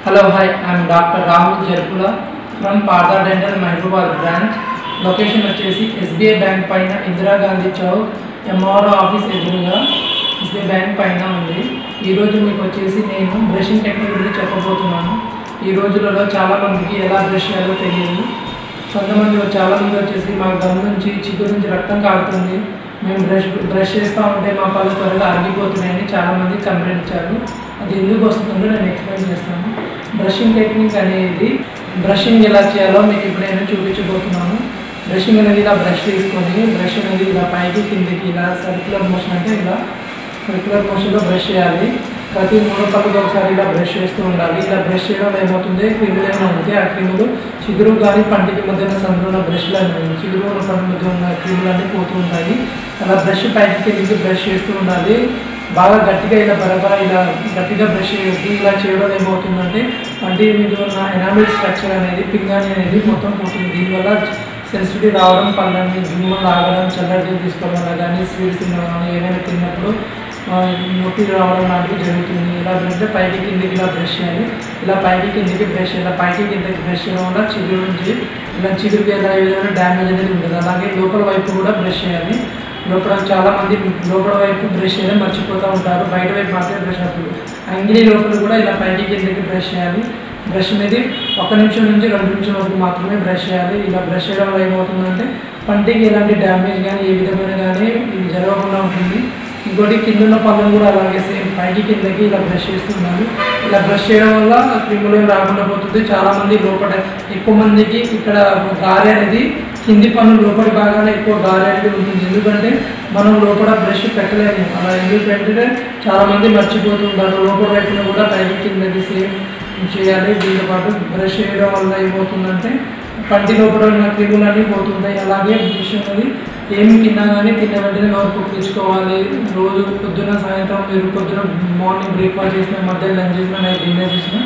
Hello, hi, I am Dr. Rahul Jerpula from Partha Dental Hyderabad branch. Location వచ్చేసి SBI bank పైన Indira Gandhi Chowk MRO office ఎదురుగా SBI bank పైన ఉంది ఈరోజు మీకు వచ్చేసి నేను బ్రషింగ్ టెక్నిక్ గురించి చెప్పబోతున్నాను ఈ రోజులలో చాలా మందికి ఎలా బ్రష్ చేయాలో తెలియదు కొంతమంది చాలా మంది వచ్చేసి మా గమ్ నుంచి చిగురు నుంచి రక్తం కారుతుంది మేము బ్రష్ బ్రష్ చేస్తూ ఉంటే మా పళ్ళు త్వరగా అరిగిపోతున్నాయని చాలామంది కంప్లైంట్ ఇచ్చారు అది ఎందుకు వస్తుందో నేను ఎక్స్ప్లెయిన్ చేస్తాను బ్రషింగ్ టెక్నిక్ అనేది బ్రషింగ్ ఎలా చేయాలో మీకు ఇప్పుడు నేను చూపించబోతున్నాను బ్రషింగ్ అనేది ఇలా బ్రష్ తీసుకొని బ్రష్ అనేది ఇలా పైకి కిందికి ఇలా సర్క్యులర్ మోషన్ అంటే ఇలా సర్క్యులర్ మోషన్లో బ్రష్ చేయాలి ప్రతి మూడు పళ్ళకి ఒకసారి ఇలా బ్రష్ చేస్తూ ఉండాలి ఇలా బ్రష్ చేయడం వల్ల ఏమవుతుంది క్రిములు ఏమైనా ఉంటే ఆ క్రిములు చిగురు కానీ పంటికి మధ్యన సందులో బ్రష్లు అనేవి చిగురు ఉన్న పంటి మధ్య ఉన్న క్రిములు అన్నీ పోతూ ఉంటాయి అలా బ్రష్ పైకి కిందికి బ్రష్ చేస్తూ ఉండాలి బాగా గట్టిగా ఇలా బరబర ఇలా గట్టిగా బ్రష్ చేయొద్దు ఇలా చేయడం ఏమవుతుందంటే పంటి మీద ఉన్న ఎనామిల్ స్ట్రక్చర్ అనేది పింగాణి అనేది మొత్తం పోతుంది దీనివల్ల సెన్సిటివ్ రావడం పళ్ళని దుమ్ము లాగడం చల్లటి తీసుకోవడం వల్ల కానీ స్వీట్స్ తినడం కానీ ఏమైనా తిన్నప్పుడు ఆ, నొప్పి రావడం లాంటివి జరుగుతుంది ఇలా అంటే పైకి కిందికి ఇలా బ్రష్ చేయాలి ఇలా పైకి కిందికి బ్రష్ చేయాలి పైకి కిందికి బ్రష్ చేయడం వల్ల చిగురు నుంచి ఇలా చిగురుకి ఎలా ఏ విధంగా డ్యామేజ్ అనేది ఉంటుంది అలాగే లోపల వైపు కూడా బ్రష్ చేయాలి లోపల చాలా మంది లోపల వైపు బ్రష్ చేయడం మర్చిపోతూ ఉంటారు బయట వైపు మాత్రమే బ్రష్ అవుతుంది అంగిలి లోపల కూడా ఇలా పైకి కిందకి బ్రష్ చేయాలి బ్రష్ అనేది ఒక నిమిషం నుంచి రెండు నిమిషం వరకు మాత్రమే బ్రష్ చేయాలి ఇలా బ్రష్ చేయడం వల్ల ఏమవుతుందంటే పంటికి ఎలాంటి డ్యామేజ్ కానీ ఏ విధమైన కానీ ఇది జరగకుండా ఉంటుంది ఇంకోటి కింద ఉన్న పళ్ళను కూడా అలాగే సేమ్ పైకి కిందకి ఇలా బ్రష్ చేస్తున్నారు ఇలా బ్రష్ చేయడం వల్ల క్రిములు ఏం రాకుండా పోతుంది చాలా మంది లోపల ఎక్కువ మందికి ఇక్కడ గారె అనేది కింది పన్ను లోపలి భాగాన ఎక్కువ గారె అనేది ఉంటుంది ఎందుకంటే మనం లోపల బ్రష్ పెట్టలేము అలా ఎందుకంటే చాలా మంది మర్చిపోతుంటారు లోపల వైపున కూడా పైకి కిందకి సేమ్ చేయాలి దీంతో పాటు బ్రష్ చేయడం వల్ల ఏమవుతుందంటే పంటి లోపల ఉన్న క్రిములన్నీ పోతుంటాయి అలాగే బ్రష్ అనేది ఏమి తిన్నా కానీ తిన్న వెంటనే నోరు పుట్టించుకోవాలి రోజు పొద్దున సాయంత్రం మీరు పొద్దున మార్నింగ్ బ్రేక్ఫాస్ట్ చేసిన మధ్యాహ్నం లంచ్ చేసిన నైట్ డిన్నర్ చేసిన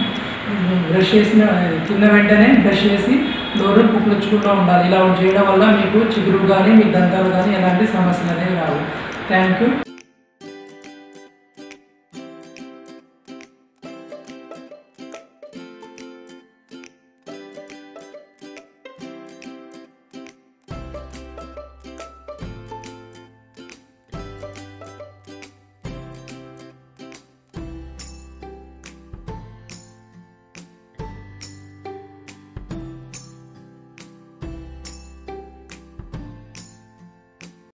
బ్రష్ చేసిన తిన్న వెంటనే బ్రష్ చేసి నోరు పుక్కించుకుంటూ ఉండాలి ఇలా చేయడం వల్ల మీకు చిగురు కానీ మీ దంతాలు కానీ ఎలాంటి సమస్యలు అనేవి రావు థ్యాంక్ యూ